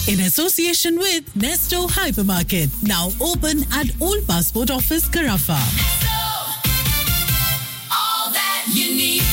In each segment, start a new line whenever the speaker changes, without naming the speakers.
in association with Nesto Hypermarket, now open at Old Passport Office, Carafa.
all that you need.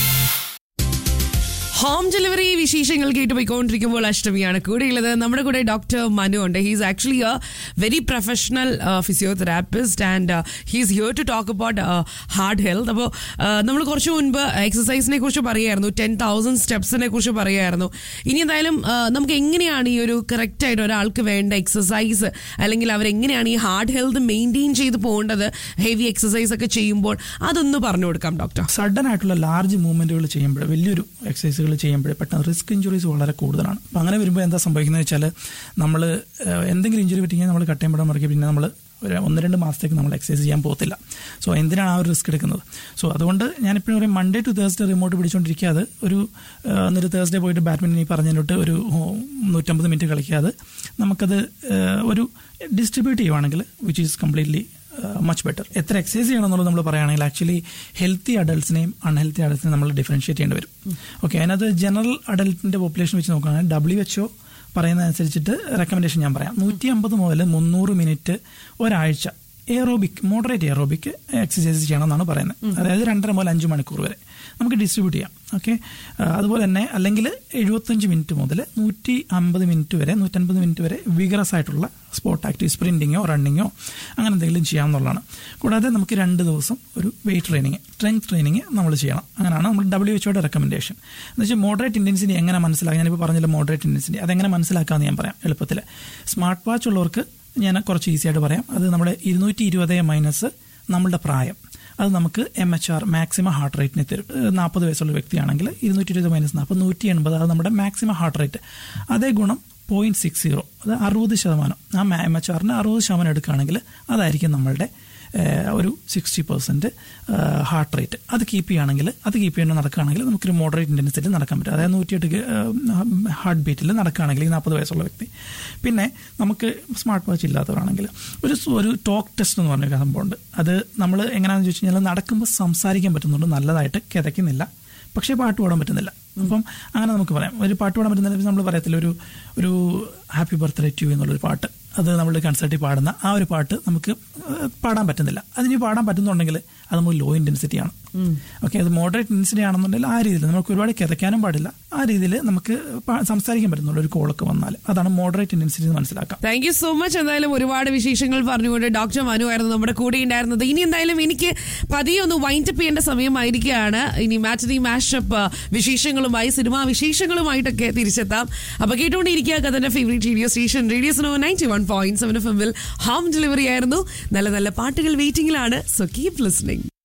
Home delivery വിശേഷങ്ങൾ കേട്ട് പോയിക്കൊണ്ടിരിക്കുമ്പോൾ അഷ്ടമിയാണ് കൂടെയുള്ളത് നമ്മുടെ കൂടെ doctor Manu ഉണ്ട് he's actually a very professional physiotherapist and he's here to talk about heart health അപ്പോൾ നമ്മൾ കുറച്ച് മുൻപ് എക്സസൈസിനെ കുറിച്ച് പറയായിരുന്നു ടെൻ തൗസൻഡ് സ്റ്റെപ്സിനെ കുറിച്ച് പറയായിരുന്നു ഇനി എന്തായാലും ആ, നമുക്ക് എങ്ങനെയാണ് ഈ ഒരു കറക്റ്റ് ആയിട്ട് ഒരാൾക്ക് വേണ്ട എക്സസൈസ് അല്ലെങ്കിൽ അവരെങ്ങനെയാണ് ഈ ഹാർഡ് ഹെൽത്ത് മെയിൻറ്റെയിൻ ചെയ്ത് പോകേണ്ടത് ഹെവി എക്സസൈസ് ഒക്കെ ചെയ്യുമ്പോൾ അതൊന്ന് പറഞ്ഞു കൊടുക്കാം ഡോക്ടർ
സഡൻ ആയിട്ടുള്ള ലാർജ് മൂവ്മെന്റുകൾ ചെയ്യുമ്പോൾ വലിയൊരു എക്സസൈസുകൾ ചെയ്യുമ്പോൾ പെട്ടെന്ന് റിസ്ക് ഇഞ്ചുറീസ് വളരെ കൂടുതലാണ് അപ്പം അങ്ങനെ വരുമ്പോൾ എന്താ സംഭവിക്കുന്നത് വെച്ചാൽ നമ്മൾ എന്തെങ്കിലും ഇഞ്ചുറി പറ്റിക്കഴിഞ്ഞാൽ നമ്മൾ കട്ടയം മറിക്കും പിന്നെ നമ്മൾ ഒരു ഒന്ന് രണ്ട് മാസത്തേക്ക് നമ്മൾ എക്സസൈസ് ചെയ്യാൻ പോകത്തില്ല സോ എന്തിനാണ് ആ ഒരു റിസ്ക് എടുക്കുന്നത് സോ അതുകൊണ്ട് ഞാനിപ്പോഴും ഒരു മൺഡേ ടു തേഴ്സ്ഡേ റിമോട്ട് പിടിച്ചുകൊണ്ടിരിക്കാതെ ഒരു ആ, എന്നിട്ട് തേഴ്സ്ഡേ പോയിട്ട് ബാഡ്മിൻ്റൺ ഈ പറഞ്ഞതിനോട്ട് ഒരു ഓ, നൂറ്റമ്പത് മിനിറ്റ് കളിക്കാതെ നമുക്കത് ആ, ഒരു ഡിസ്ട്രിബ്യൂട്ട് ചെയ്യുവാണെങ്കിൽ which is completely much better എത്ര എക്സസൈസ് ചെയ്യണം എന്നുള്ളത് നമ്മൾ പറയുകയാണെങ്കിൽ ആക്ച്വലി ഹെൽത്തി അഡൽട്സിനെയും അൺഹെൽത്തി അഡൽസിനെയും നമ്മൾ ഡിഫറൻഷിയേറ്റ് ചെയ്യേണ്ടി വരും ഓക്കെ അതിനകത്ത് ജനറൽ അഡൽട്ടിന്റെ പോപ്പുലേഷൻ വെച്ച് നോക്കുകയാണെങ്കിൽ ഡബ്ല്യു എച്ച്ഒ പറയുന്നതനുസരിച്ചിട്ട് റെക്കമെൻഡേഷൻ ഞാൻ പറയാം നൂറ്റി അമ്പത് മുതൽ മുന്നൂറ് മിനിറ്റ് ഒരാഴ്ച എയറോബിക് മോഡറേറ്റ് എയറോബിക് എക്സസൈസ് ചെയ്യണം എന്നാണ് പറയുന്നത് അതായത് രണ്ടര മുതൽ അഞ്ച് മണിക്കൂർ വരെ നമുക്ക് ഡിസ്ട്രിബ്യൂട്ട് ചെയ്യാം ഓക്കെ അതുപോലെ തന്നെ അല്ലെങ്കിൽ എഴുപത്തഞ്ച് മിനിറ്റ് മുതൽ നൂറ്റി അമ്പത് മിനിറ്റ് വരെ നൂറ്റൻപത് മിനിറ്റ് വരെ വിഗറസ് ആയിട്ടുള്ള സ്പോർട്ട് ആക്ടിവിറ്റി സ്പ്രിന്റിങ്ങോ റണ്ണിങ്ങോ അങ്ങനെ എന്തെങ്കിലും ചെയ്യാമെന്നുള്ളതാണ് കൂടാതെ നമുക്ക് രണ്ട് ദിവസം ഒരു വെയിറ്റ് ട്രെയിനിങ് സ്ട്രെങ്ത് ട്രെയിനിങ് നമ്മൾ ചെയ്യണം അങ്ങനെയാണ് നമ്മൾ ഡബ്ല്യു എച്ച്ഒയുടെ റെക്കമെൻഡേഷൻ എന്ന് വെച്ചാൽ മോഡറേറ്റ് ഇൻറ്റൻസിറ്റി എങ്ങനെ മനസ്സിലാക്കാം ഞാനിപ്പോൾ പറഞ്ഞില്ല മോഡറേറ്റ് ഇൻറ്റൻസിറ്റി അതെങ്ങനെ മനസ്സിലാക്കാമെന്ന് ഞാൻ പറയാം എളുപ്പത്തിൽ സ്മാർട്ട് വാച്ച് ഉള്ളവർക്ക് ഞാൻ കുറച്ച് ഈസി ആയിട്ട് പറയാം അത് നമ്മുടെ ഇരുന്നൂറ്റി ഇരുപത് മൈനസ് നമ്മളുടെ പ്രായം അത് നമുക്ക് M H R maximum heart റേറ്റിനെ തരും നാൽപ്പത് വയസ്സുള്ള വ്യക്തിയാണെങ്കിൽ ഇരുന്നൂറ്റി ഇരുപത് മൈനസ് നാൽപ്പത് നൂറ്റി എൺപത് അത് നമ്മുടെ മാക്സിമം ഹാർട്ട് റേറ്റ് അതേ ഗുണം പോയിന്റ് സിക്സ് സീറോ അത് അറുപത് ശതമാനം ആ എം എച്ച് ആറിന് അറുപത് ശതമാനം എടുക്കുകയാണെങ്കിൽ അതായിരിക്കും നമ്മളുടെ ഏഹ്, ഒരു സിക്സ്റ്റി പെർസെൻറ്റ് ഹാർട്ട് റേറ്റ് അത് കീപ്പ് ചെയ്യുകയാണെങ്കിൽ അത് കീപ്പ് ചെയ്യേണ്ട നടക്കുകയാണെങ്കിൽ നമുക്കൊരു മോഡറേറ്റ് ഇൻറ്റൻസിറ്റിയിൽ നടക്കാൻ പറ്റും അതായത് നൂറ്റിയെട്ട് ഹാർട്ട് ബീറ്റിൽ നടക്കുകയാണെങ്കിൽ ഈ നാൽപ്പത് വയസ്സുള്ള വ്യക്തി പിന്നെ നമുക്ക് സ്മാർട്ട് വാച്ച് ഇല്ലാത്തവരാണെങ്കിൽ ഒരു സ് ഒരു ടോക്ക് ടെസ്റ്റ് എന്ന് പറഞ്ഞൊരു സംഭവമുണ്ട് അത് നമ്മൾ എങ്ങനെയാണെന്ന് ചോദിച്ചു കഴിഞ്ഞാൽ നടക്കുമ്പോൾ സംസാരിക്കാൻ പറ്റുന്നുണ്ട് നല്ലതായിട്ട് കിതയ്ക്കുന്നില്ല പക്ഷേ പാട്ട് പാടാൻ പറ്റുന്നില്ല അപ്പം അങ്ങനെ നമുക്ക് പറയാം ഒരു പാട്ട് പാടാൻ പറ്റുന്നില്ല നമ്മൾ പറയത്തില്ല ഒരു ഒരു ഹാപ്പി ബർത്ത്ഡേ ടു എന്നുള്ളൊരു പാട്ട് അത് നമ്മൾ കൺസേർട്ടിൽ പാടുന്ന ആ ഒരു പാട്ട് നമുക്ക് ഏഹ്, പാടാൻ പറ്റുന്നില്ല അതിന് പാടാൻ പറ്റുന്നുണ്ടെങ്കിൽ അത് നമുക്ക് ലോ ഇന്റൻസിറ്റി ആണ് ഓക്കെ അത് മോഡറേറ്റ് ഇന്റൻസിറ്റി ആണെന്നുണ്ടെങ്കിൽ ആ രീതിയിൽ നമുക്ക് ഒരുപാട് കിതയ്ക്കാനും പാടില്ല ആ രീതിയിൽ നമുക്ക് പാ- സംസാരിക്കാൻ പറ്റുന്നുള്ളൂ ഒരു കോളൊക്കെ വന്നാൽ അതാണ് മോഡറേറ്റ് ഇന്റൻസിറ്റി എന്ന് മനസ്സിലാക്കാം
താങ്ക് യു സോ മച്ച് എന്തായാലും ഒരുപാട് വിശേഷങ്ങൾ പറഞ്ഞുകൊണ്ട് ഡോക്ടർ മനു ആയിരുന്നു നമ്മുടെ കൂടെ ഉണ്ടായിരുന്നത് ഇനി എന്തായാലും എനിക്ക് പതിയെ ഒന്ന് വൈൻഡ് അപ്പ് ചെയ്യേണ്ട സമയമായിരിക്കുകയാണ് ഇനി മാച്ച് ദി മാഷപ്പ് വിശേഷങ്ങളുമായി സിനിമാ വിശേഷങ്ങളുമായിട്ടൊക്കെ തിരിച്ചെത്താം അപ്പൊ കേട്ടുകൊണ്ടിരിക്കുക കഥന്റെ ഫേവറേറ്റ് റേഡിയോ സ്റ്റേഷൻ റേഡിയോ സ്നോ ninety one point seven F എമ്മിൽ ഹോം ഡെലിവറി ആയിരുന്നു നല്ല നല്ല പാട്ടുകൾ വെയിറ്റിംഗിലാണ് സോ കീപ് ലിസ്ണിംഗ്